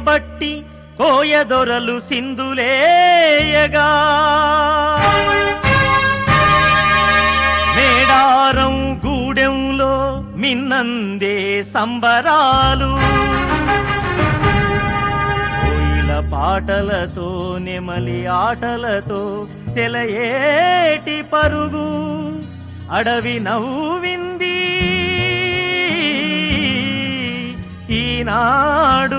బట్టి కోయదొరలు సింధులేయగా మేడారం గూడెంలో మిన్నందే సంబరాలు కోయిల పాటలతో నెమలి ఆటలతో సెలయేటి పరుగు అడవి నవ్వింది ఈనాడు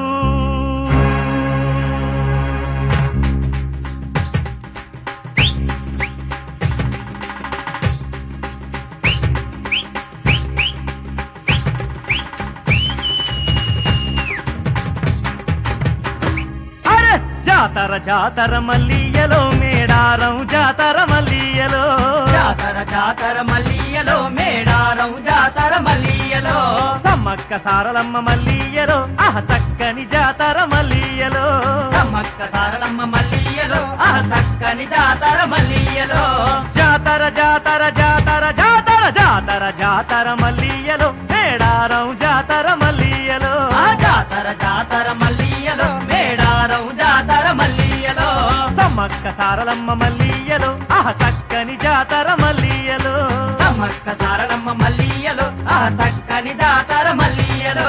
అరే జాతర జాతర మల్లియలో మేడారం జాతర మల్లియలో జాతర జాతర మల్లియలో మేడారం జాతర మల్లియలో సమ్మక్క సారలమ్మ మల్లియలో ఆహ చక్కని జాతర మల్లియలో సమ్మక్క సారలమ్మ మల్లియలో ఆ చక్కని జాతర మల్లియలో జాతర జాతర జాతర జాతర జాతర జాతర మల్లియలో మేడారం జాతర మల్లియలో ఆ జాతర జాతర మల్లియలో మేడారం జాతర మల్లియలో సమ్మక్క సారలమ్మ మల్లియలో ఆహ చక్కని జాతర మల్లియలో సమ్మక్క సారలమ్మ మల్లియలో ఆ చక్కని జాతర మల్లియలో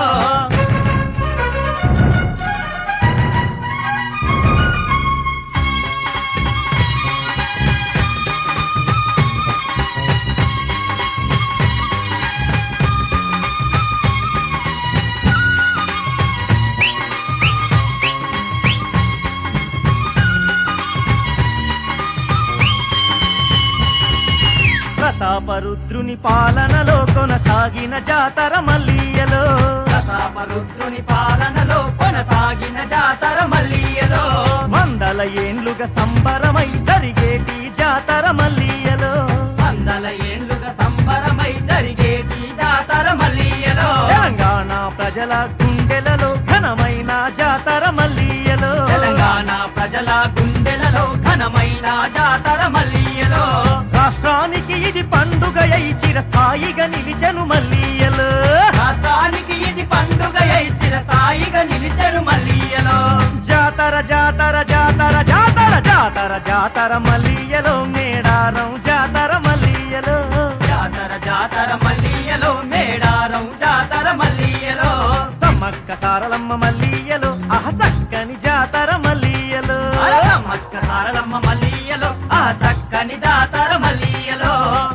ప్రతాపరుద్రుని పాలనలో కొనసాగిన జాతర మల్లియలో ప్రతాపరుద్రుని పాలనలో కొనసాగిన జాతర మల్లియలో వందల ఏండ్లుగా సంబరమై జరిగేటి జాతర మల్లియలో వందల ఏళ్లుగా సంబరమై జరిగేటి జాతర మల్లియలో తెలంగాణ ప్రజల గుండెలలో ఘనమైన జాతర మల్లియలో తెలంగాణ ప్రజల గుండెలలో ఘనమైన జాతర మల్లియలో రాష్ట్రానికి ఇది పండుగ అయి చిరస్థాయిగా నిలిచెను మల్లియలో రాష్ట్రానికి ఇది పండుగ ఇచ్చిన స్థాయిగా నిలిచెను మల్లియలో జాతర జాతర జాతర జాతర జాతర జాతర మల్లియలో మేడారం జాతర మల్లియలో జాతర జాతర మల్లియలో మేడారం జాతర మల్లియలో సమ్మక్క సారలమ్మ మల్లియలో అహ చక్కని జాతర మల్లియలో మక్క సారలమ్మ మల్లియలో ఆ చక్కని జాతర మల్లియలో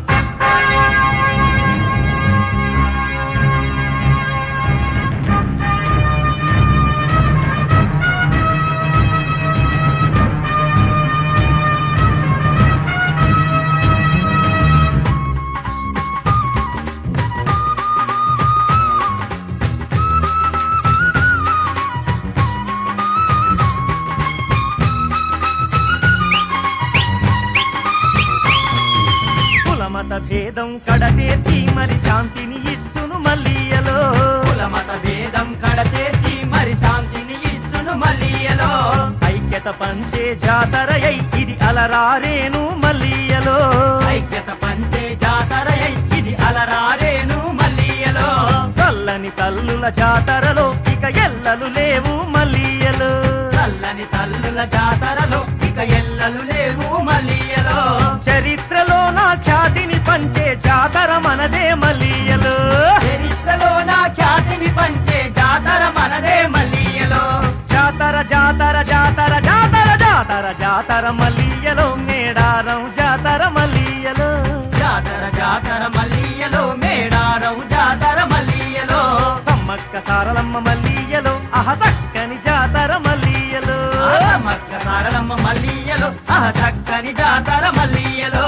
కులమత భేదం కడతేర్చి మరి శాంతిని ఇచ్చును మల్లియలో కులమత భేదం కడతేర్చి మరి శాంతిని ఇచ్చును మల్లియలో ఐక్యత పంచే జాతర అయి ఇది అలరారేను మల్లియలో ఐక్యత పంచే జాతర ఇది అలరారేను మల్లియలో చల్లని తల్లుల జాతరలో ఇక ఎల్లలు లేవు మల్లియలో చల్లని తల్లుల జాతరలో ఇక ఎల్లలు లేవు మల్లియలో చరిత్రలో నా ఖ్యాతిని పంచే జాతర మనదే మల్లియలో చరిత్రలో నా ఖ్యాతిని పంచే జాతర మనదే మల్లియలో జాతర జాతర జాతర జాతర జాతర జాతర మల్లియలో మేడారం జాతర మల్లియలో జాతర జాతర మల్లియలో మేడారం జాతర మల్లియలో సమ్మక్క సారలమ్మ మల్లియలో అహ చక్కని జాతర మల్లియలో మక్క సారలమ్మ మల్లియలో ఆ చక్కని జాతర మల్లియలో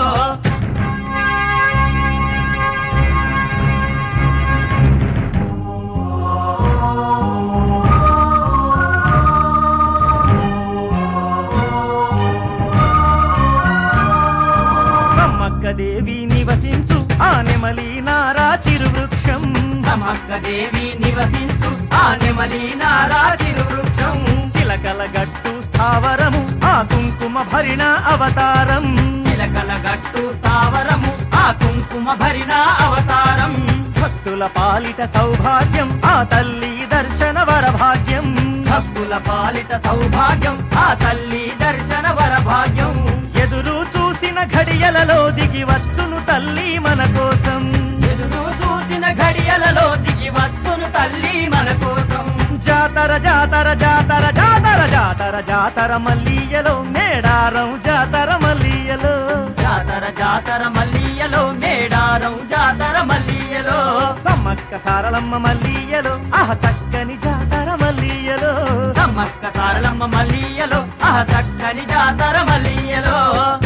సమ్మక్క దేవి నివసించు ఆ నెమలి నారా చిరువృక్షం సమక్క దేవి నివసించు ఆ నెమలి నారాజిరు వృక్షం చిలకల గట్టు స్థావరము ఆ కుంకుమ భరిణ అవతారం చిలకల గట్టు తావరము ఆ కుంకుమ భరిన అవతారం భక్తుల పాలిట సౌభాగ్యం ఆ తల్లి దర్శన వర భాగ్యం భక్తుల పాలిట సౌభాగ్యం ఆ తల్లి దర్శన వర భాగ్యం ఎదురు చూసిన ఘడియలలో దిగి వచ్చును తల్లి మన కోసం ఎదురు చూసిన ఘడియలలో దిగి వచ్చును తల్లి మన కోసం జాతర జాతర జాతర జాతర జాతర జాతర మల్లియలో మేడారం జాతర మల్లియలో జాతర జాతర మల్లియలో మేడారం జాతర మల్లియలో సమ్మక్క సారలమ్మ మల్లియలో ఆహ చక్కని జాతర మల్లియలో సమ్మక్క సారలమ్మ మల్లియలో ఆ చక్కని జాతర మల్లియలో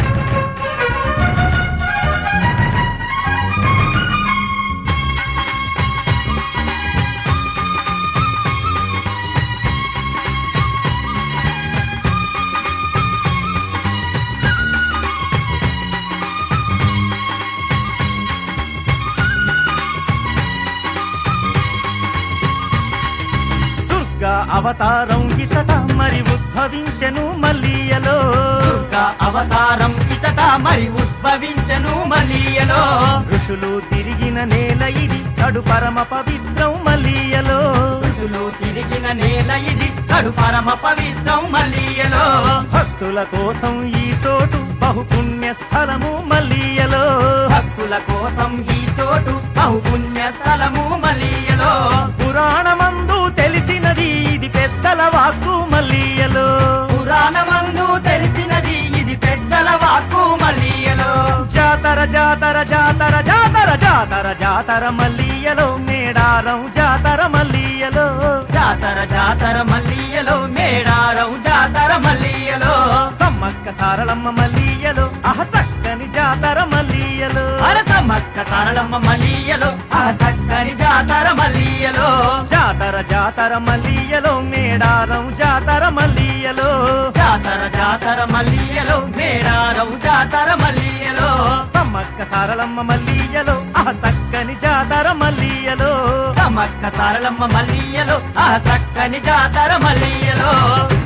దుర్గా అవతారం ఇతట మరి ఉద్భవించెను మల్లియలో దుర్గా అవతారం ఇతట మరి ఉద్భవించను మల్లియలో ఋషులు తిరిగిన నేల ఇది కడు పరమ పవిత్రం మల్లియలో ఋషులు తిరిగిన నేల ఇది కడు పరమ పవిత్రం మల్లియలో భక్తుల కోసం ఈ చోటు బహుపుణ్య స్థలము మల్లియలో భక్తుల కోసం ఈ చోటు బహుపుణ్య స్థలము మల్లియలో పురాణమందు తెలిసినది ఇది పెద్దల వాక్కు మల్లియలో పురాణమందు తెలిసినది ఇది పెద్దల వాక్కు మల్లియలో జాతర జాతర జాతర జాతర జాతర జాతర మల్లియలో మేడారం జాతర మల్లియలో జాతర జాతర మల్లియలో మేడారం జాతర మల్లియలో సమ్మక్క సారలమ్మ మల్లియలో అహ చక్కని జాతర మల్లియలో అరసమ్మక్క సరళమ్మ మల్లియలో ఆ చక్కని జాతర మల్లియలో జాతర జాతర మల్లియలో మేడారం జాతర మల్లియలో జాతర జాతర మల్లియలో మేడారం జాతర మల్లియలో సమ్మక్క సారలమ్మ మల్లియలో అహ చక్కని జాతర మల్లియలో సమ్మక్క సరళమ్మ మల్లియలో ఆ చక్కని జాతర మల్లియలో